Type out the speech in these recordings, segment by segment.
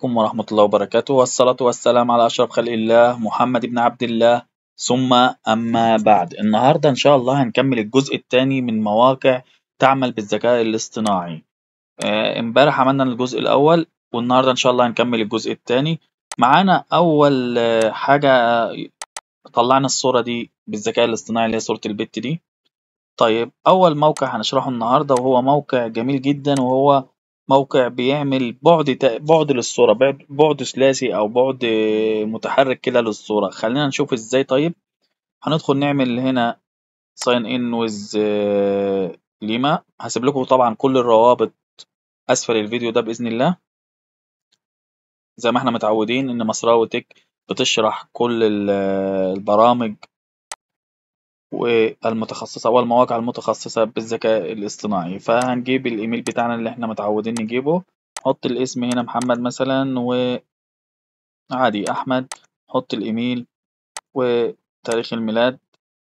عليكم ورحمة الله وبركاته والصلاة والسلام على أشرف خلق الله محمد بن عبد الله ثم أما بعد النهاردة إن شاء الله هنكمل الجزء الثاني من مواقع تعمل بالذكاء الاصطناعي آه، امبارح عملنا الجزء الأول والنهاردة إن شاء الله هنكمل الجزء الثاني معانا أول آه، حاجة طلعنا الصورة دي بالذكاء الاصطناعي اللي هي صورة البت دي طيب أول موقع هنشرحه النهاردة وهو موقع جميل جدا وهو موقع بيعمل بعد بعد للصورة بعد ثلاثي أو بعد متحرك كده للصورة خلينا نشوف ازاي طيب هندخل نعمل هنا sign in with ليما هسيب لكم طبعا كل الروابط أسفل الفيديو ده بإذن الله زي ما احنا متعودين إن مصراوي تك بتشرح كل البرامج والمتخصصة والمواقع المتخصصة بالذكاء الاصطناعي فهنجيب الإيميل بتاعنا اللي احنا متعودين نجيبه حط الاسم هنا محمد مثلا وعادي أحمد حط الإيميل وتاريخ الميلاد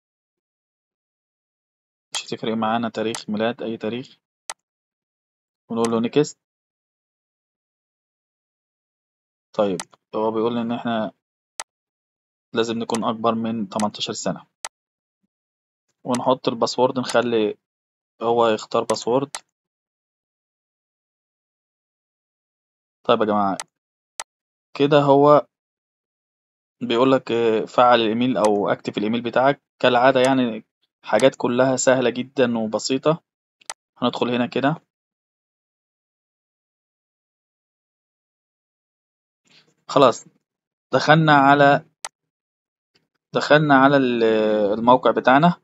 مش هتفرق معانا تاريخ ميلاد أي تاريخ ونقول له نيكست طيب هو بيقول لي إن احنا لازم نكون أكبر من 18 سنة ونحط الباسورد نخلي هو يختار باسورد طيب يا جماعة كده هو بيقول لك فعل الايميل او اكتف الايميل بتاعك كالعادة يعني حاجات كلها سهلة جدا وبسيطة هندخل هنا كده خلاص دخلنا على دخلنا على الموقع بتاعنا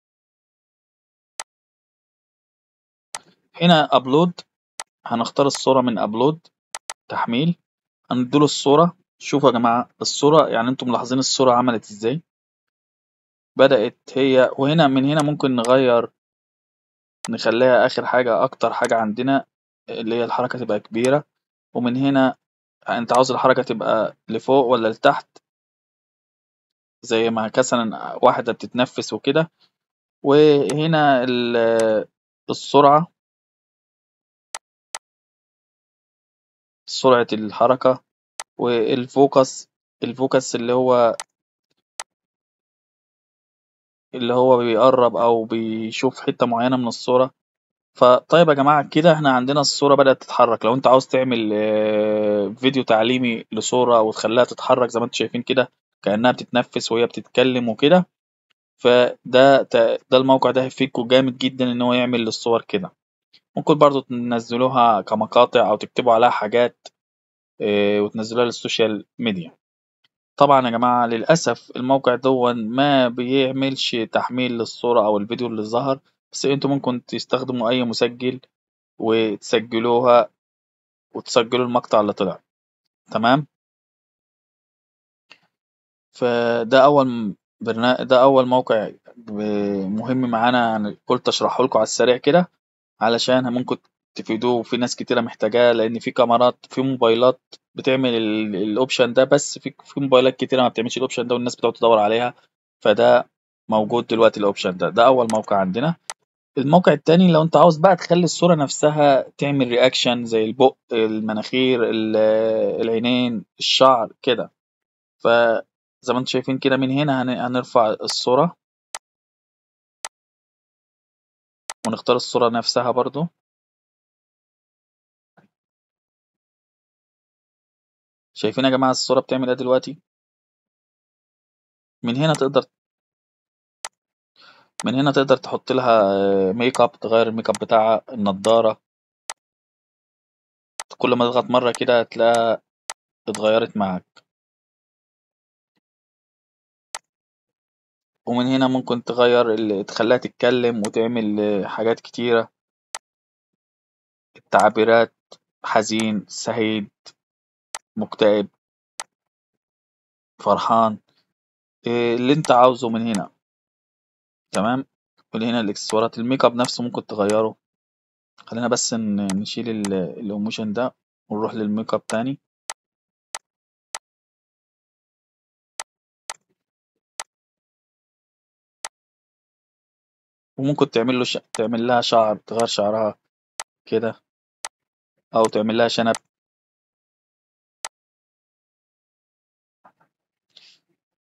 هنا ابلود هنختار الصورة من ابلود تحميل هنديله الصورة شوفوا يا جماعة الصورة يعني انتم ملاحظين الصورة عملت ازاي بدأت هي وهنا من هنا ممكن نغير نخليها آخر حاجة أكتر حاجة عندنا اللي هي الحركة تبقى كبيرة ومن هنا انت عاوز الحركة تبقى لفوق ولا لتحت زي ما مثلا واحدة بتتنفس وكده وهنا السرعة سرعة الحركة والفوكس الفوكس اللي هو اللي هو بيقرب أو بيشوف حتة معينة من الصورة فطيب يا جماعة كده احنا عندنا الصورة بدأت تتحرك لو انت عاوز تعمل آه، فيديو تعليمي لصورة وتخليها تتحرك زي ما انتم شايفين كده كأنها بتتنفس وهي بتتكلم وكده فده ده الموقع ده هيفيدكوا جامد جدا ان هو يعمل للصور كده ممكن برضو تنزلوها كمقاطع او تكتبوا عليها حاجات آه، وتنزلوها للسوشيال ميديا طبعا يا جماعة للأسف الموقع دون ما بيعملش تحميل للصورة أو الفيديو اللي ظهر بس انتوا ممكن تستخدموا أي مسجل وتسجلوها وتسجلوا المقطع اللي طلع تمام فده أول برنامج ده أول موقع مهم معانا يعني قلت أشرحه لكم على السريع كده علشان ممكن تفيدوه في ناس كتيرة محتاجاه لأن في كاميرات في موبايلات بتعمل الأوبشن ده بس في في موبايلات كتيرة ما بتعملش الأوبشن ده والناس بتقعد تدور عليها فده موجود دلوقتي الأوبشن ده ده أول موقع عندنا الموقع التاني لو أنت عاوز بقى تخلي الصورة نفسها تعمل رياكشن زي البق المناخير العينين الشعر كده فزي ما انتم شايفين كده من هنا هنرفع الصورة ونختار الصورة نفسها برضو شايفين يا جماعة الصورة بتعمل ايه دلوقتي من هنا تقدر من هنا تقدر تحط لها ميك اب تغير الميك اب بتاعها النضارة كل ما تضغط مرة كده هتلاقيها اتغيرت معاك ومن هنا ممكن تغير اللي تخليها تتكلم وتعمل حاجات كتيرة التعبيرات حزين سعيد مكتئب فرحان إيه اللي انت عاوزه من هنا تمام من هنا الاكسسوارات الميك اب نفسه ممكن تغيره خلينا بس نشيل الايموشن ده ونروح للميك اب تاني وممكن تعمل له ش... تعمل لها شعر تغير شعرها كده او تعمل لها شنب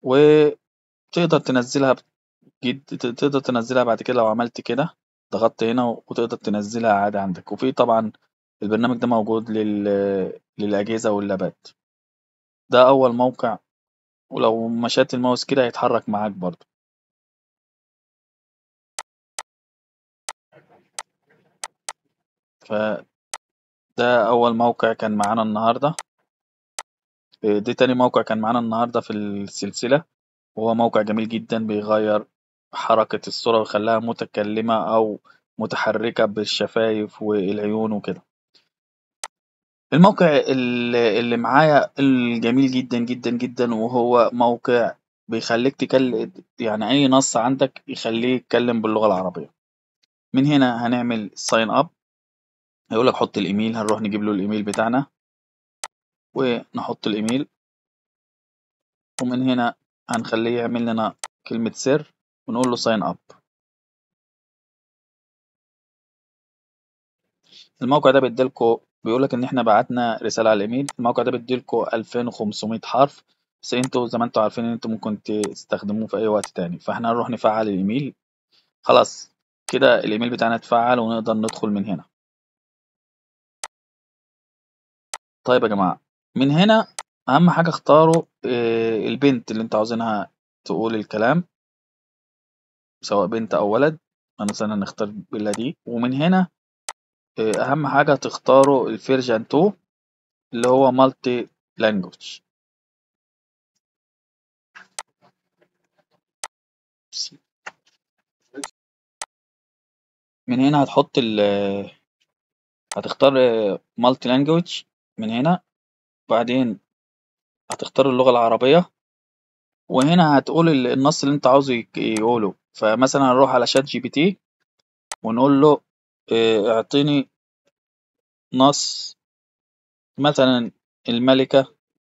وتقدر تنزلها جد تقدر تنزلها بعد كده لو عملت كده ضغطت هنا وتقدر تنزلها عادي عندك وفي طبعا البرنامج ده موجود لل... للأجهزة واللابات ده أول موقع ولو مشيت الماوس كده هيتحرك معاك برضه فده أول موقع كان معانا النهاردة دي تاني موقع كان معانا النهاردة في السلسلة وهو موقع جميل جدا بيغير حركة الصورة ويخليها متكلمة أو متحركة بالشفايف والعيون وكده الموقع اللي معايا الجميل جدا جدا جدا وهو موقع بيخليك تكلم يعني أي نص عندك يخليه يتكلم باللغة العربية من هنا هنعمل ساين اب هيقول لك حط الايميل هنروح نجيب له الايميل بتاعنا ونحط الايميل ومن هنا هنخليه يعمل لنا كلمة سر ونقول له ساين اب الموقع ده بيديلكوا بيقول لك ان احنا بعتنا رسالة على الايميل الموقع ده بيديلكوا 2500 حرف بس انتوا زي ما انتوا عارفين ان انتوا ممكن تستخدموه في اي وقت تاني فاحنا هنروح نفعل الايميل خلاص كده الايميل بتاعنا اتفعل ونقدر ندخل من هنا طيب يا جماعة من هنا أهم حاجة اختاروا البنت اللي انتوا عاوزينها تقول الكلام سواء بنت أو ولد مثلا نختار بيلا دي ومن هنا أهم حاجة تختاروا الفيرجن 2 اللي هو مالتي لانجوج من هنا هتحط ال هتختار مالتي لانجوج من هنا بعدين هتختار اللغة العربية وهنا هتقول النص اللي انت عاوزه يقوله فمثلا هنروح على شات جي بي تي ونقول له اعطيني نص مثلا الملكة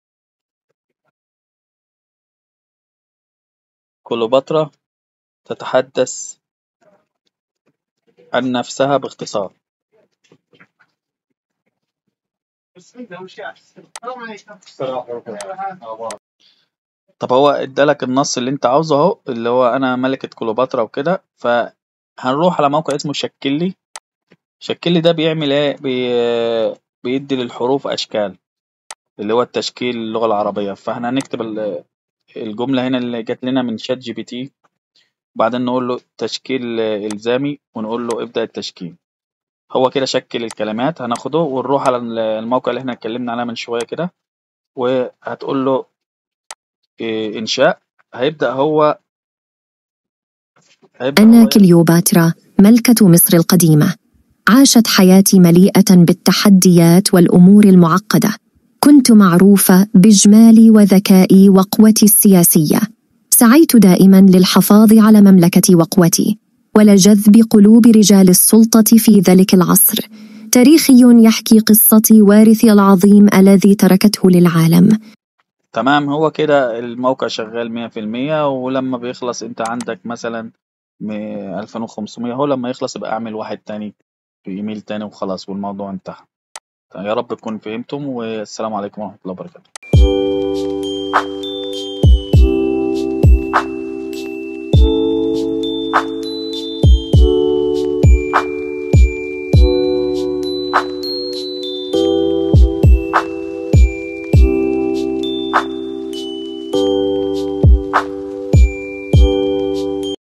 كليوباترا تتحدث عن نفسها باختصار طب هو ادالك النص اللي انت عاوزه اهو اللي هو انا ملكة كليوباترا وكده فهنروح على موقع اسمه شكلي شكلي ده بيعمل ايه بي... بيدي للحروف اشكال اللي هو التشكيل اللغة العربية فاحنا هنكتب الجملة هنا اللي جات لنا من شات جي بي تي وبعدين نقول له تشكيل إلزامي ونقول له ابدأ التشكيل هو كده شكل الكلمات هناخده ونروح على الموقع اللي احنا اتكلمنا عليه من شوية كده وهتقول له إنشاء هيبدأ هو هيبدأ أنا هو كليوباترا ملكة مصر القديمة عاشت حياتي مليئة بالتحديات والأمور المعقدة كنت معروفة بجمالي وذكائي وقوتي السياسية سعيت دائما للحفاظ على مملكتي وقوتي ولجذب قلوب رجال السلطة في ذلك العصر تاريخي يحكي قصتي وارثي العظيم الذي تركته للعالم تمام هو كده الموقع شغال مية في المية ولما بيخلص انت عندك مثلا ألفين وخمسمية هو لما يخلص يبقى اعمل واحد تاني بإيميل تاني وخلاص والموضوع انتهى يا رب تكون فهمتم والسلام عليكم ورحمة الله وبركاته